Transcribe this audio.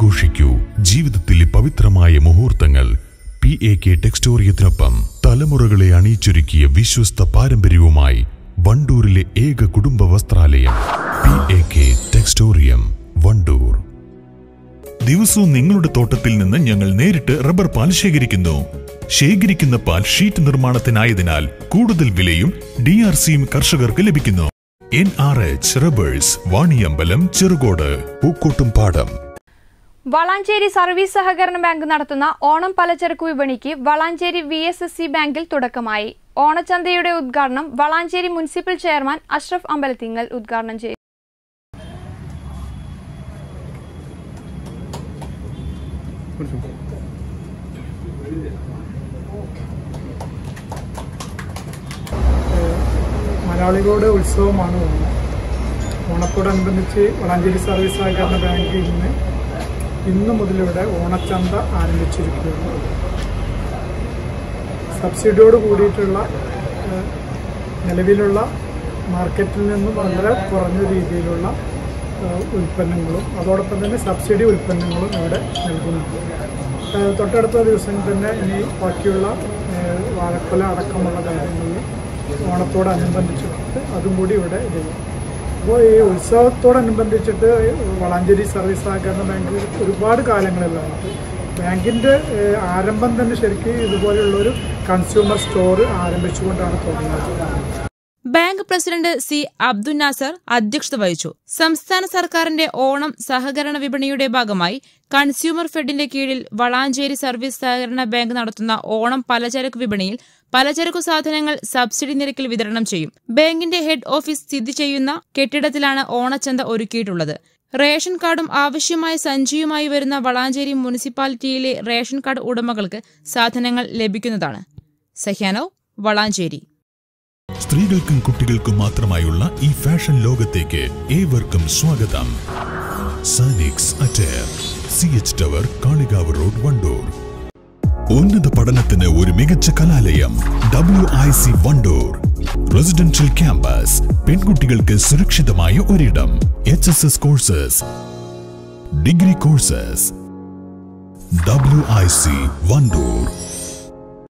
ആഘോഷിക്കൂ ജീവിതത്തിലെ പവിത്രമായ മുഹൂർത്തങ്ങൾ പി എ കെ ടെക്സ്റ്റോറിയത്തിനൊപ്പം തലമുറകളെ അണിയിച്ചൊരുക്കിയ വിശ്വസ്ത പാരമ്പര്യവുമായി വണ്ടൂരിലെ ഏക കുടുംബ വസ്ത്രാലയം P A K Textorium Wandoor ദിവസവും നിങ്ങളുടെ തോട്ടത്തിൽ നിന്ന് ഞങ്ങൾ നേരിട്ട് റബ്ബർ പാൽ ശേഖരിക്കുന്നു ശേഖരിക്കുന്ന പാൽ ഷീറ്റ് നിർമ്മാണത്തിനായതിനാൽ കൂടുതൽ വിലയും ഡി ആർ സിയും കർഷകർക്ക് ലഭിക്കുന്നു N R H rubbers Vaniyambalam Cherukode പൂക്കോട്ടും പാടം വളാഞ്ചേരി സർവീസ് സഹകരണ ബാങ്ക് നടത്തുന്ന ഓണം പലചരക്ക് വിപണിക്ക് Valanchery V S S C ബാങ്കിൽ തുടക്കമായി ഓണച്ചന്തയുടെ ഉദ്ഘാടനം വളാഞ്ചേരി മുനിസിപ്പൽ ചെയർമാൻ അഷ്റഫ് അമ്പലത്തിങ്ങൽ ഉദ്ഘാടനം ചെയ്തു മലയാളികളുടെ ഉത്സവമാണ് ഓണം ഓണത്തോടനുബന്ധിച്ച് വളാഞ്ചേരി സർവീസ് സഹകരണ ബാങ്കിൽ നിന്ന് ഇന്ന് മുതലിവിടെ ഓണച്ചന്ത ആരംഭിച്ചിരിക്കുകയാണ് സബ്സിഡിയോട് കൂടിയിട്ടുള്ള ഏഹ്, നിലവിലുള്ള മാർക്കറ്റിൽ നിന്നും വളരെ കുറഞ്ഞ രീതിയിലുള്ള ഏഹ്, ഉൽപ്പന്നങ്ങളും അതോടൊപ്പം തന്നെ സബ്സിഡി ഉൽപ്പന്നങ്ങളും ഇവിടെ നൽകുന്നുണ്ട് ഏഹ്, തൊട്ടടുത്ത ദിവസം തന്നെ ഇനി ബാക്കിയുള്ള ഏഹ്, വാഴക്കൊല അടക്കമുള്ള കാര്യങ്ങളിൽ ഓണത്തോടനുബന്ധിച്ചിട്ട് അതും കൂടി ഇവിടെ ചെയ്യും അപ്പോൾ ഈ ഉത്സവത്തോടനുബന്ധിച്ചിട്ട് വളാഞ്ചേരി സർവീസ് സഹകരണ ബാങ്ക് ഒരുപാട് കാലങ്ങളിലാണ് ബാങ്കിൻ്റെ ഏഹ്, ആരംഭം തന്നെ ശരിക്കും ഇതുപോലെയുള്ളൊരു കൺസ്യൂമർ സ്റ്റോർ ആരംഭിച്ചുകൊണ്ടാണ് തുടങ്ങുന്നത് bank president C Abdul Nasser അധ്യക്ഷത വഹിച്ചു സംസ്ഥാന സർക്കാരിന്റെ ഓണം സഹകരണ വിപണിയുടെ ഭാഗമായി കൺസ്യൂമർ ഫെഡിന്റെ കീഴിൽ വളാഞ്ചേരി സർവീസ് സഹകരണ ബാങ്ക് നടത്തുന്ന ഓണം പലചരക്ക് വിപണിയിൽ പലചരക്കു സാധനങ്ങൾ സബ്സിഡി നിരക്കിൽ വിതരണം ചെയ്യും ബാങ്കിന്റെ ഹെഡ് ഓഫീസ് സ്ഥിതി ചെയ്യുന്ന കെട്ടിടത്തിലാണ് ഓണച്ചന്ത ഒരുക്കിയിട്ടുള്ളത് റേഷൻ കാർഡും ആവശ്യമായ സഞ്ചിയുമായി വരുന്ന വളാഞ്ചേരി മുനിസിപ്പാലിറ്റിയിലെ റേഷൻ കാർഡ് ഉടമകൾക്ക് സാധനങ്ങൾ ലഭിക്കുന്നതാണ് സഹ്യാനോ വളാഞ്ചേരി സ്ത്രീകൾക്കും കുട്ടികൾക്കും മാത്രമായുള്ള ഈ ഫാഷൻ ലോകത്തേക്ക് ഏവർക്കും സ്വാഗതം സാനിക്സ് attire C H tower Kalikavu road Wandoor ഉന്നത പഠനത്തിന് ഒരു മികച്ച കലാലയം W I C Wandoor residential campus പെൺകുട്ടികൾക്ക് സുരക്ഷിതമായ ഒരിടം H S S courses degree courses W I C Wandoor